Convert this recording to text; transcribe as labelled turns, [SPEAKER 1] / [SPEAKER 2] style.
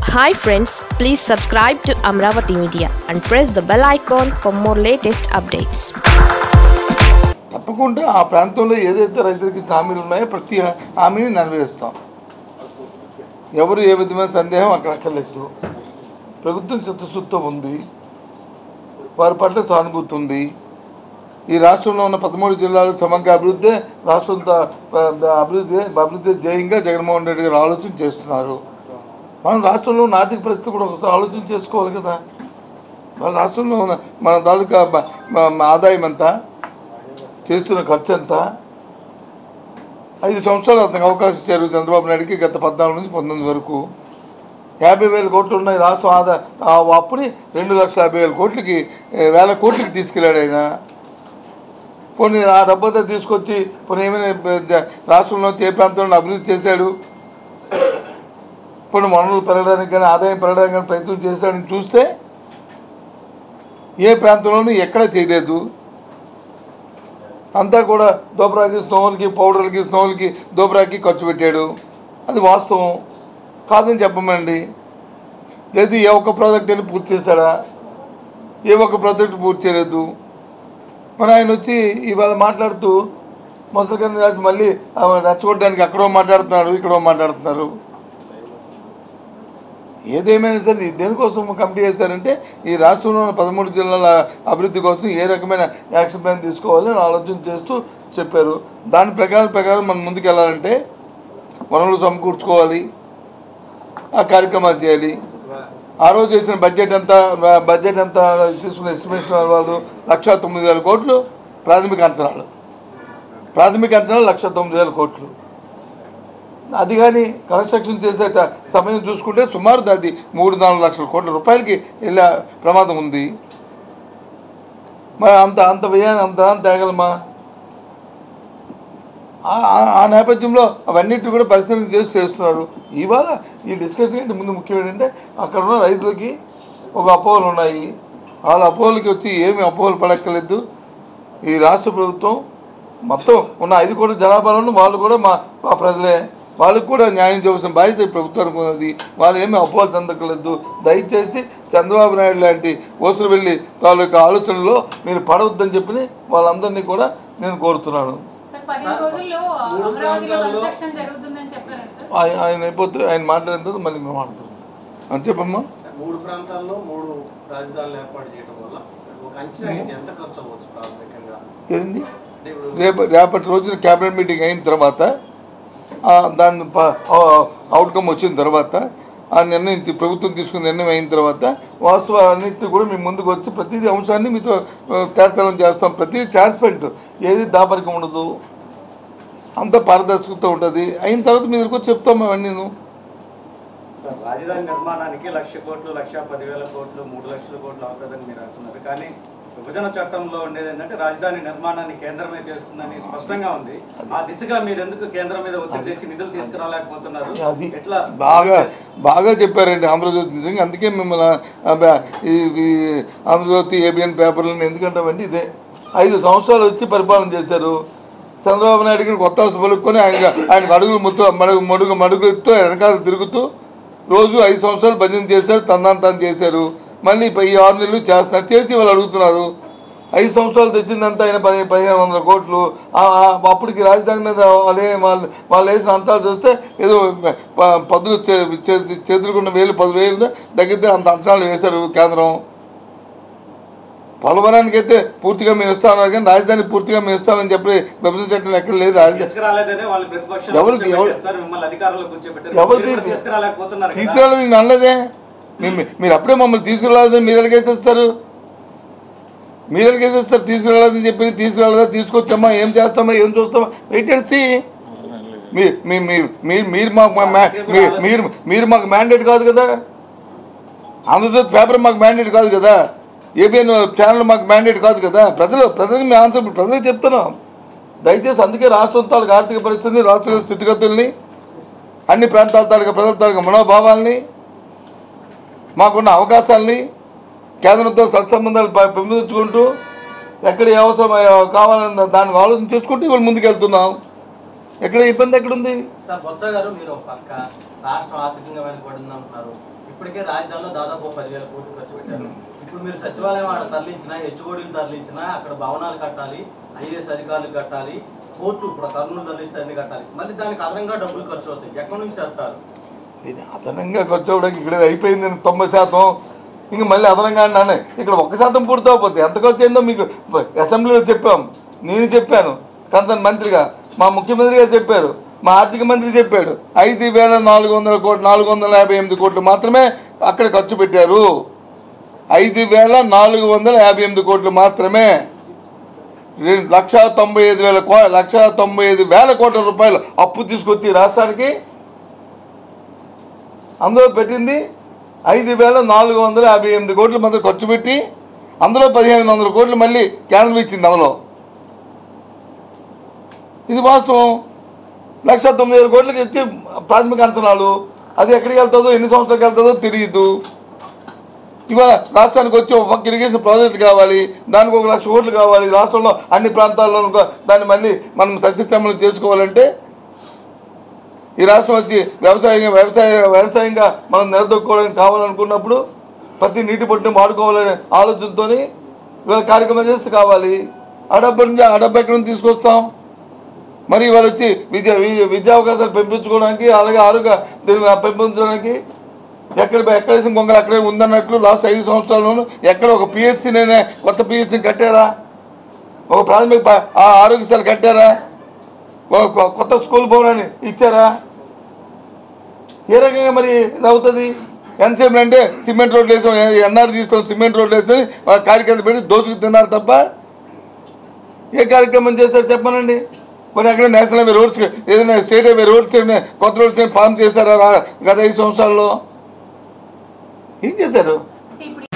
[SPEAKER 1] Hi friends please subscribe to Amaravati media and press the bell icon for more latest updates
[SPEAKER 2] తప్పకుండా ఆ ప్రాంతంలో ఏదైతే రైతులకి హామీలు ఉన్నాయో ప్రతి హామీని నెరవేరుస్తాం ఎవరు ఏ విధమైన సందేహం అక్కడ అక్కర్లేదు ప్రభుత్వం చిత్తశుద్ధితో ఉంది వారి పట్ల సానుభూతి ఉంది ఈ రాష్ట్రంలో ఉన్న పదమూడు జిల్లాలు సమగ్ర అభివృద్ధి రాష్ట్రం తా- ప- అభివృద్ధి అభివృద్ధి జయంగా జగన్మోహన్ రెడ్డి గారు ఆలోచన చేస్తున్నారు మనం రాష్ట్రంలో ఉన్న ఆర్థిక పరిస్థితి కూడా ఒకసారి ఆలోచన చేసుకోవాలి కదా మన రాష్ట్రంలో ఉన్న మన తాలూకా బ- మ- మ- ఆదాయం ఎంత చేస్తున్న ఖర్చు ఎంత ఐదు సంవత్సరాలు అతనికి అవకాశం ఇచ్చారు చంద్రబాబు నాయుడుకి గత పద్నాలుగు నుంచి పంతొమ్మిది వరకు యాభై వేల కోట్లు ఉన్నాయి రాష్ట్రం ఆదా ఆ అప్పుని రెండు లక్షల యాభై వేల కోట్లకి ఏ, వేల కోట్లకి తీసుకెళ్ళాడు ఆయన పోనీ ఆ డబ్బంతా తీసుకొచ్చి పోనీ ఏమైనా బ- జ- రాష్ట్రంలో ఏ ప్రాంతంలో అభివృద్ధి చేశాడు పోనీ వనరులు పెరగడానికి కానీ ఆదాయం పెరగడానికి కానీ ప్రయత్నం చేశాడని చూస్తే ఏ ప్రాంతంలోనూ ఎక్కడ చేయలేదు అంతా కూడా దోబరాకి స్నోవులకి పౌడర్లకి స్నోవులకి దోబరాకి ఖర్చు పెట్టాడు అది వాస్తవం కాదని చెప్పమండి లేదు ఏ ఒక్క ప్రాజెక్ట్ అయినా పూర్తి చేశాడా ఏ ఒక్క ప్రాజెక్ట్ పూర్తి చేయలేదు మరి ఆయన వచ్చి ఇవాళ మాట్లాడుతూ ముసలికన్నా రాజు మళ్ళీ ఆ రెచ్చగొట్టడానికి అక్కడో మాట్లాడుతున్నారు ఇక్కడో మాట్లాడుతున్నారు ఏదేమైనా సరే ఇది దేనికోసం కమిటీ చేశారంటే ఈ రాష్ట్రంలో ఉన్న పదమూడు జిల్లాల అభివృద్ధి కోసం ఏ రకమైన యాక్షన్ ప్లాన్ తీసుకోవాలని ఆలోచన చేస్తూ చెప్పారు దాని ప్రకారం ప్రకారం మనం ముందుకు వెళ్ళాలంటే వనరులు సమకూర్చుకోవాలి ఆ కార్యక్రమాలు చేయాలి ఆ రోజు చేసిన బడ్జెట్ అంతా బడ్జెట్ అంతా తీసుకున్న ఎస్టిమేషన్ వాళ్ళు లక్ష తొమ్మిది వేల కోట్లు ప్రాథమిక అంచనాలు ప్రాథమిక అంచనాలు లక్ష తొమ్మిది వేల కోట్లు అది కానీ కన్స్ట్రక్షన్ చేసే ట- సమయం చూసుకుంటే సుమారు అది మూడు నాలుగు లక్షల కోట్ల రూపాయలకి వెళ్ళే ప్రమాదం ఉంది మరి అంత అంత వ్యయాన్ని అంత తేగలమా ఆ- ఆ- ఆ నేపథ్యంలో అవన్నిటి కూడా పరిశీలన చేసి చేస్తున్నారు ఇవాళ ఈ డిస్కషన్ ఏంటి ముందు ముఖ్యం ఏంటంటే అక్కడ ఉన్న రైతులకి ఒక అపోహలు ఉన్నాయి వాళ్ళ అపోహలకి వచ్చి ఏమి అపోహలు పడక్కర్లేదు ఈ రాష్ట్ర ప్రభుత్వం మొత్తం ఉన్న ఐదు కోట్ల జనాభాలను వాళ్ళు కూడా మా మా ప్రజలే వాళ్ళకి కూడా న్యాయం చేయవలసిన బాధ్యత ఈ ప్రభుత్వానికి ఉన్నది వాళ్ళు ఏమీ అపోహలు చెందక్కర్లేదు దయచేసి చంద్రబాబు నాయుడు లాంటి ఓసులు వెళ్ళి తాలూకా ఆలోచనలో మీరు పడవద్దని చెప్పి వాళ్ళందరినీ కూడా నేను కోరుతున్నాను
[SPEAKER 3] సార్ పదిహేను రోజుల్లో
[SPEAKER 4] మూడు
[SPEAKER 3] అమరావతిలో
[SPEAKER 4] ప్రాంతాల్లో-
[SPEAKER 3] కన్స్ట్రక్షన్ జరుగుతుందని చెప్పారంట సార్
[SPEAKER 2] ఆయన ఆయన అయిపోతే ఆయన మాట్లాడిన తర్వాత మళ్ళీ మేము మాట్లాడుతున్నాం అని చెప్పమ్మా
[SPEAKER 4] మూడు ప్రాంతాల్లో మూడు రాజధానులు ఏర్పాటు చేయడం వల్ల ఒక అంచనా ఇది ఎంత ఖర్చు అవ్వచ్చు ప్రాథమికంగా
[SPEAKER 2] ఏంది
[SPEAKER 4] అంటే ఇప్పుడు
[SPEAKER 2] రేపు రేపటి రోజున క్యాబినెట్ మీటింగ్ అయిన తర్వాత ఆ దాని అవుట్కమ్ వచ్చిన తర్వాత ఆ నిర్ణయం తీ- ప్రభుత్వం తీసుకున్న నిర్ణయం అయిన తర్వాత వాస్తవాలన్నింటినీ కూడా మీ ముందుకు వచ్చి ప్రతి అంశాన్ని మీతో ఆ, తేటతెల్లం చేస్తాం ప్రతి ట్రాన్స్పరెంట్ ఏది దాపరికం ఉండదు అంత పారదర్శకత ఉంటుంది అయిన తర్వాత మీ దగ్గరకు వచ్చి చెప్తాం అవన్నీ
[SPEAKER 5] సార్, రాజధాని నిర్మాణానికి లక్ష కోట్లు లక్ష పదివేల కోట్లు మూడు లక్షల కోట్లు అవుతుందని మీరు అంటున్నారు కానీ విభజన చట్టంలో ఉండేది ఏంటంటే రాజధాని నిర్మాణాన్ని కేంద్రమే చేస్తుందని స్పష్టంగా ఉంది ఆ దిశగా మీరు ఎందుకు కేంద్రం మీద ఒత్తిడి తెచ్చి నిధులు తీసుకురాలేకపోతున్నారు
[SPEAKER 2] అది
[SPEAKER 5] ఎట్లా
[SPEAKER 2] బాగా బాగా చెప్పారండి ఆంధ్రజ్యోతి నిజంగా అందుకే మిమ్మల్ని ఆ, బా- ఈ ఈ ఆంధ్రజ్యోతి ఏబిఎన్ పేపర్లను ఎందుకంటామండి ఇదే ఐదు సంవత్సరాలు వచ్చి పరిపాలన చేశారు చంద్రబాబు నాయుడు గారు కొత్త హౌస్ పలుకొని ఆయన ఆయనకు అడుగులు ముత్తు మడుగు మడుగు మడుగులతో వెనకాల తిరుగుతూ రోజు ఐదు సంవత్సరాలు భజన చేశారు తందాన్ తాను చేశారు మళ్ళీ ఇప్పుడు ఈ ఆరు నెలలు చేస్తున్నారు చేసి వాళ్ళు అడుగుతున్నారు ఐదు సంవత్సరాలు తెచ్చిందంతా ఆయన పది పదిహేను వందల కోట్లు ఆ- ఆ అప్పటికి రాజధాని మీద వాళ్ళే వాళ్ళు వాళ్ళు వేసిన అంతాలు చూస్తే ఏదో ప- పదులు చే- చే- చేతులుకున్న వేలు పదివేలు దగ్గర అంత అంచనాలు వేశారు కేంద్రం పోలవరానికి అయితే పూర్తిగా మేము ఇస్తామన్నారు కానీ రాజధాని పూర్తిగా మేము ఇస్తామని చెప్పి విభజన చట్టం ఎక్కడ లేదు రాజధాని
[SPEAKER 5] తీసుకురాలేదనే వాళ్ళు ప్రతిపక్షం
[SPEAKER 2] ఎవరికి- ఎవరు-
[SPEAKER 5] సార్ మిమ్మల్ని అధికారంలో కూర్చోబెట్టారు
[SPEAKER 2] ఎవరు
[SPEAKER 5] మీరు కూడా
[SPEAKER 2] తీసు-
[SPEAKER 5] తీసుకురాలేకపోతున్నారు కదా.
[SPEAKER 2] తీసుకురాలేదు నేను అనలేదే మీ- మీరు అప్పుడే మమ్మల్ని తీసుకురాలేదని మీరు ఎలాగేసేస్తారు మీరు ఎలాగేసేస్తారు తీసుకురాలేదని చెప్పి తీసుకురాలేదా తీసుకొచ్చామా ఏం చేస్తామా ఏం చూస్తామా వెయిట్ అండ్ సీ మీ- మీ- మీ- మీరు మీరు మాకు మా- మా- మీ- మీరు మీరు మాకు మ్యాండేట్ కాదు కదా ఆంధ్రజ్యోతి పేపర్ మాకు మ్యాండేట్ కాదు కదా ఏబిఎన్ ఛానల్ మాకు మ్యాండేట్ కాదు కదా ప్రజలు ప్రజలకు మేము ఆన్సర్ ప్రజలకు చెప్తున్నాం దయచేసి అందుకే రాష్ట్రం తాలూకు ఆర్థిక పరిస్థితిని రాష్ట్ర స్థితిగతుల్ని అన్ని ప్రాంతాల తాలూకా ప్రజల తాలూకా మనోభావాల్ని మాకున్న అవకాశాలని కేంద్రంతో సత్సంబంధాలు ప- పెంపొందించుకుంటూ ఎక్కడ ఏ అవసరం అయ్యో- కావాలన్న దానికి ఆలోచన చేసుకుంటూ ఇవాళ ముందుకు వెళ్తున్నాం ఎక్కడ ఇబ్బంది ఎక్కడుంది
[SPEAKER 4] సార్ బొత్స గారు మీరు ఒక పక్క రాష్ట్రం ఆర్థికంగా వెనుకబడింది అంటున్నారు ఇప్పటికే రాజధానిలో దాదాపు ఓ పదివేల కోట్లు ఖర్చు పెట్టారు ఇప్పుడు మీరు సచివాలయం ఆడ తరలించినా హెచ్ఓడీలు తరలించినా అక్కడ భవనాలు కట్టాలి ఐఏఎస్ అధికారులు కట్టాలి కోర్టు ఇప్పుడు కర్నూలు తరలిస్తే అన్ని కట్టాలి మళ్ళీ దానికి అదనంగా డబ్బులు ఖర్చు అవుతాయి ఎక్కడి నుంచి చేస్తారు
[SPEAKER 2] ఇది అదనంగా ఖర్చు అవ్వడానికి ఇక్కడ అయిపోయింది తొంభై శాతం ఇంక మళ్ళీ అదనంగా అన్నాను ఇక్కడ ఒక్క శాతం పూర్తి అయిపోతుంది ఎంత ఖర్చు అయిందో మీకు అసెంబ్లీలో చెప్పాం నేను చెప్పాను కన్సర్న్ మంత్రిగా మా ముఖ్యమంత్రి గారు చెప్పారు మా ఆర్థిక మంత్రి చెప్పాడు ఐదు వేల నాలుగు వందల కోట్లు నాలుగు వందల యాభై ఎనిమిది కోట్లు మాత్రమే అక్కడ ఖర్చు పెట్టారు ఐదు వేల నాలుగు వందల యాభై ఎనిమిది కోట్లు మాత్రమే రెండు లక్ష తొంభై ఐదు వేల కో లక్ష తొంభై ఐదు వేల కోట్ల రూపాయలు అప్పు తీసుకొచ్చి రాష్ట్రానికి అందులో పెట్టింది ఐదు వేల నాలుగు వందల యాభై ఎనిమిది కోట్లు మాత్రం ఖర్చు పెట్టి అందులో పదిహేను వందల కోట్లు మళ్ళీ కేంద్రం ఇచ్చింది అందులో ఇది వాస్తవం లక్ష తొమ్మిది వేల కోట్లకి ఇచ్చి ప్రాథమిక అంచనాలు అది ఎక్కడికి వెళ్తుందో ఎన్ని సంవత్సరాలకు వెళ్తుందో తెలియదు ఇవాళ రాష్ట్రానికి వచ్చి ఒక పక్క ఇరిగేషన్ ప్రాజెక్ట్ కావాలి దానికి ఒక లక్ష కోట్లు కావాలి రాష్ట్రంలో అన్ని ప్రాంతాల్లో ఒక- దాన్ని మళ్ళీ మనం సస్యశ్రమలు చేసుకోవాలంటే ఈ రాష్ట్రం వచ్చి వ్యవసాయంగా వ్యవసాయ వ్యవసాయంగా మనం నిలదొక్కుకోవడానికి కావాలనుకున్నప్పుడు ప్రతి నీటి పొట్టుని వాడుకోవాలనే ఆలోచనతో ఇవాళ కార్యక్రమం చేస్తే కావాలి ఆ డబ్బు నుంచి ఆ డబ్బు ఎక్కడి నుంచి తీసుకొస్తాం మరి ఇవాళ వచ్చి విద్య వి- విద్యా అవకాశాలు పెంపించుకోవడానికి అలాగే ఆరోగ్య దీన్ని పెంపొందించడానికి ఎక్కడ ఎక్కడ వేసిన గొంగలు అక్కడే ఉందన్నట్లు లాస్ట్ ఐదు సంవత్సరాల్లోనూ ఎక్కడ ఒక పిహెచ్సి నేనే కొత్త పిహెచ్సి కట్టారా ఒక ప్రాథమిక ప- ఆ ఆరోగ్యశాల కట్టారా ఒక కొ- కొత్త స్కూల్ భవనాన్ని ఇచ్చారా ఏ రకంగా మరి ఇది అవుతుంది ఎంతసేపు అంటే సిమెంట్ రోడ్లు వేసాం ఎన్ఆర్ తీసుకొని సిమెంట్ రోడ్లు వేసుకొని ఆ కార్యక్రమం పెట్టి దోచుకు తిన్నారు తప్ప ఏ కార్యక్రమం చేశారు చెప్పనండి మరి అక్కడ నేషనల్ హైవే రోడ్స్ ఏదైనా స్టేట్ హైవే రోడ్స్ ఏమైనా కొత్త రోడ్స్ ఏమైనా ఫామ్ చేశారా రా- గత ఐదు సంవత్సరాల్లో ఏం చేశారు
[SPEAKER 3] అంటే ఇప్పుడు